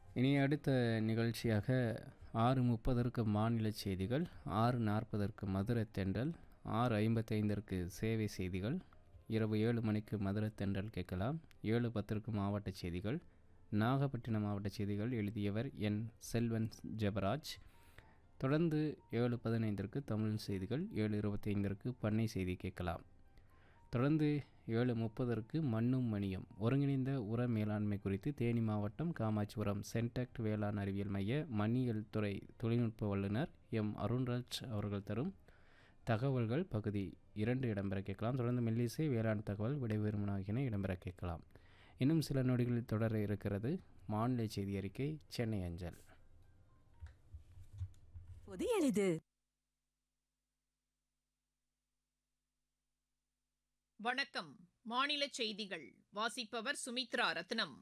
இனி அடுத்த நிகழ்ச்சியாக ஆறு முப்பதற்கு மாநில செய்திகள் ஆறு நாற்பதற்கு மதுரை தென்றல் ஆறு ஐம்பத்தைந்திற்கு சேவை செய்திகள் இரவு ஏழு மணிக்கு மதுரை தென்றல் கேட்கலாம் ஏழு பத்திற்கு மாவட்ட செய்திகள் நாகப்பட்டினம் மாவட்ட செய்திகள் எழுதியவர் என் செல்வன் ஜெபராஜ் தொடர்ந்து ஏழு பதினைந்திற்கு தமிழ் செய்திகள் ஏழு இருபத்தைந்திற்கு பண்ணை செய்தி கேட்கலாம் தொடர்ந்து ஏழு முப்பதற்கு மண்ணும் மணியும் ஒருங்கிணைந்த உர மேலாண்மை குறித்து தேனி மாவட்டம் காமாட்சிபுரம் சென்டெக்ட் வேளாண் அறிவியல் மைய மண்ணியல் துறை தொழில்நுட்ப வல்லுநர் எம் அருண்ராஜ் அவர்கள் தரும் தகவல்கள் பகுதி இரண்டு இடம்பெற கேட்கலாம் தொடர்ந்து மெல்லிசை வேளாண் தகவல் விடைபெறும் ஆகியன இடம்பெற கேட்கலாம் இன்னும் சில நொடிகளில் தொடர இருக்கிறது மாநில செய்தி அறிக்கை சென்னை அஞ்சல் பொது எளிது வணக்கம் மாநில செய்திகள் வாசிப்பவர் சுமித்ரா ரத்னம்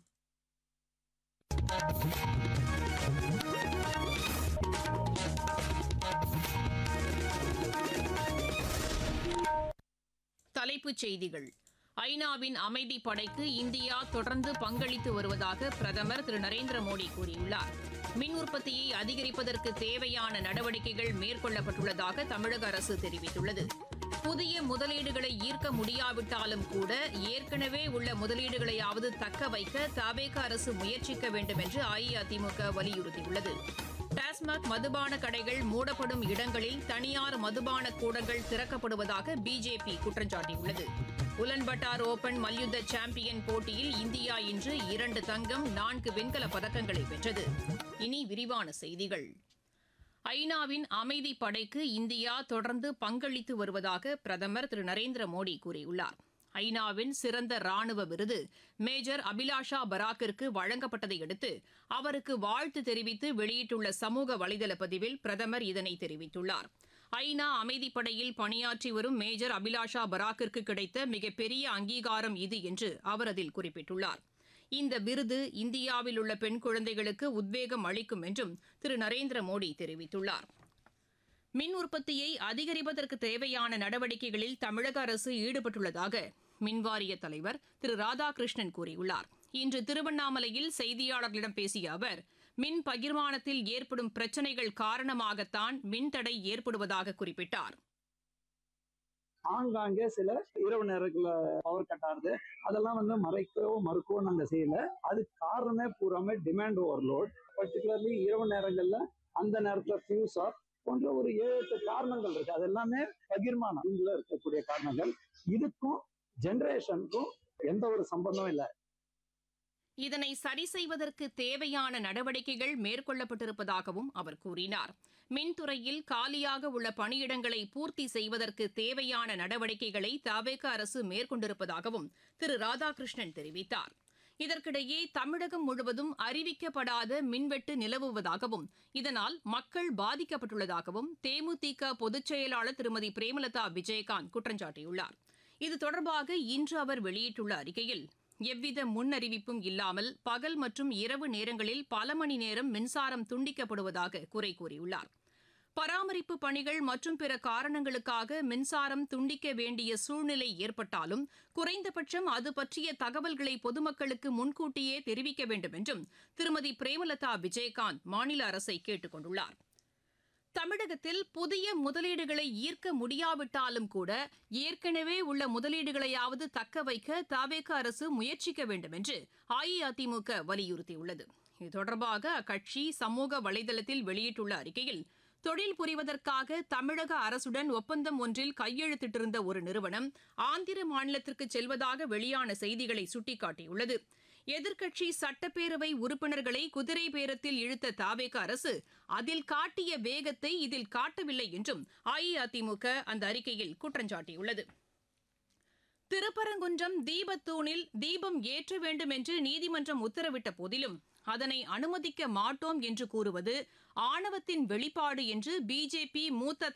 தலைப்புச் செய்திகள் ஐநாவின் அமைதி படைக்கு இந்தியா தொடர்ந்து பங்களித்து வருவதாக பிரதமர் திரு நரேந்திர மோடி கூறியுள்ளார் மின் உற்பத்தியை அதிகரிப்பதற்கு தேவையான நடவடிக்கைகள் மேற்கொள்ளப்பட்டுள்ளதாக தமிழக அரசு தெரிவித்துள்ளது புதிய முதலீடுகளை ஈர்க்க முடியாவிட்டாலும் கூட ஏற்கனவே உள்ள முதலீடுகளையாவது தக்க வைக்க தவேக அரசு முயற்சிக்க வேண்டும் என்று அஇஅதிமுக வலியுறுத்தியுள்ளது டாஸ்மாக் மதுபான கடைகள் மூடப்படும் இடங்களில் தனியார் மதுபான கூடங்கள் திறக்கப்படுவதாக பிஜேபி குற்றம் சாட்டியுள்ளது உலன்பட்டார் ஓபன் மல்யுத்த சாம்பியன் போட்டியில் இந்தியா இன்று இரண்டு தங்கம் நான்கு வெண்கலப் பதக்கங்களை வென்றது இனி விரிவான செய்திகள் ஐநாவின் அமைதி படைக்கு இந்தியா தொடர்ந்து பங்களித்து வருவதாக பிரதமர் திரு நரேந்திர மோடி கூறியுள்ளார் ஐநாவின் சிறந்த ராணுவ விருது மேஜர் அபிலாஷா பராக்கிற்கு வழங்கப்பட்டதை அடுத்து அவருக்கு வாழ்த்து தெரிவித்து வெளியிட்டுள்ள சமூக வலைதள பதிவில் பிரதமர் இதனை தெரிவித்துள்ளார் ஐநா அமைதிப்படையில் பணியாற்றி வரும் மேஜர் அபிலாஷா பராக்கிற்கு கிடைத்த மிகப்பெரிய அங்கீகாரம் இது என்று அவர் அதில் குறிப்பிட்டுள்ளார் இந்த விருது இந்தியாவில் உள்ள பெண் குழந்தைகளுக்கு உத்வேகம் அளிக்கும் என்றும் திரு நரேந்திர மோடி தெரிவித்துள்ளார் மின் உற்பத்தியை அதிகரிப்பதற்கு தேவையான நடவடிக்கைகளில் தமிழக அரசு ஈடுபட்டுள்ளதாக மின்வாரிய தலைவர் திரு ராதாகிருஷ்ணன் கூறியுள்ளார் இன்று திருவண்ணாமலையில் செய்தியாளர்களிடம் பேசிய அவர் மின் பகிர்மானத்தில் ஏற்படும் பிரச்சினைகள் காரணமாகத்தான் மின்தடை ஏற்படுவதாக குறிப்பிட்டார் ஆங்காங்கே சில இரவு நேரத்துல பவர் கட் ஆகுது அதெல்லாம் வந்து மறைக்கவோ மறுக்கவோ நாங்க செய்யல அது காரணமே பூராமே டிமாண்ட் ஓவர்லோட் பர்டிகுலர்லி இரவு நேரங்கள்ல அந்த நேரத்துல ஃபியூஸ் ஆஃப் போன்ற ஒரு ஏழு எட்டு காரணங்கள் இருக்கு அது எல்லாமே பகிர்மானம் இதுல இருக்கக்கூடிய காரணங்கள் இதுக்கும் ஜெனரேஷனுக்கும் எந்த ஒரு சம்பந்தமும் இல்லை இதனை சரி செய்வதற்கு தேவையான நடவடிக்கைகள் மேற்கொள்ளப்பட்டிருப்பதாகவும் அவர் கூறினார் மின்துறையில் காலியாக உள்ள பணியிடங்களை பூர்த்தி செய்வதற்கு தேவையான நடவடிக்கைகளை தவேக அரசு மேற்கொண்டிருப்பதாகவும் திரு ராதாகிருஷ்ணன் தெரிவித்தார் இதற்கிடையே தமிழகம் முழுவதும் அறிவிக்கப்படாத மின்வெட்டு நிலவுவதாகவும் இதனால் மக்கள் பாதிக்கப்பட்டுள்ளதாகவும் தேமுதிக பொதுச் செயலாளர் திருமதி பிரேமலதா விஜயகாந்த் குற்றம் சாட்டியுள்ளார் இது தொடர்பாக இன்று அவர் வெளியிட்டுள்ள அறிக்கையில் எவ்வித முன்னறிவிப்பும் இல்லாமல் பகல் மற்றும் இரவு நேரங்களில் பல மணி நேரம் மின்சாரம் துண்டிக்கப்படுவதாக குறை கூறியுள்ளார் பராமரிப்பு பணிகள் மற்றும் பிற காரணங்களுக்காக மின்சாரம் துண்டிக்க வேண்டிய சூழ்நிலை ஏற்பட்டாலும் குறைந்தபட்சம் அது பற்றிய தகவல்களை பொதுமக்களுக்கு முன்கூட்டியே தெரிவிக்க வேண்டும் என்றும் திருமதி பிரேமலதா விஜயகாந்த் மாநில அரசை கேட்டுக் கொண்டுள்ளார் தமிழகத்தில் புதிய முதலீடுகளை ஈர்க்க முடியாவிட்டாலும் கூட ஏற்கனவே உள்ள முதலீடுகளையாவது தக்க வைக்க தவேக அரசு முயற்சிக்க வேண்டும் என்று அஇஅதிமுக வலியுறுத்தியுள்ளது இது தொடர்பாக அக்கட்சி சமூக வலைதளத்தில் வெளியிட்டுள்ள அறிக்கையில் தொழில் புரிவதற்காக தமிழக அரசுடன் ஒப்பந்தம் ஒன்றில் கையெழுத்திட்டிருந்த ஒரு நிறுவனம் ஆந்திர மாநிலத்திற்கு செல்வதாக வெளியான செய்திகளை சுட்டிக்காட்டியுள்ளது எதிர்க்கட்சி சட்டப்பேரவை உறுப்பினர்களை குதிரை பேரத்தில் இழுத்த தாவேக அரசு அதில் காட்டிய வேகத்தை இதில் காட்டவில்லை என்றும் அஇஅதிமுக அந்த அறிக்கையில் குற்றஞ்சாட்டியுள்ளது திருப்பரங்குன்றம் தீபத்தூணில் தீபம் ஏற்ற வேண்டும் என்று நீதிமன்றம் உத்தரவிட்ட போதிலும் அதனை அனுமதிக்க மாட்டோம் என்று கூறுவது ஆணவத்தின் வெளிப்பாடு என்று பிஜேபி மூத்த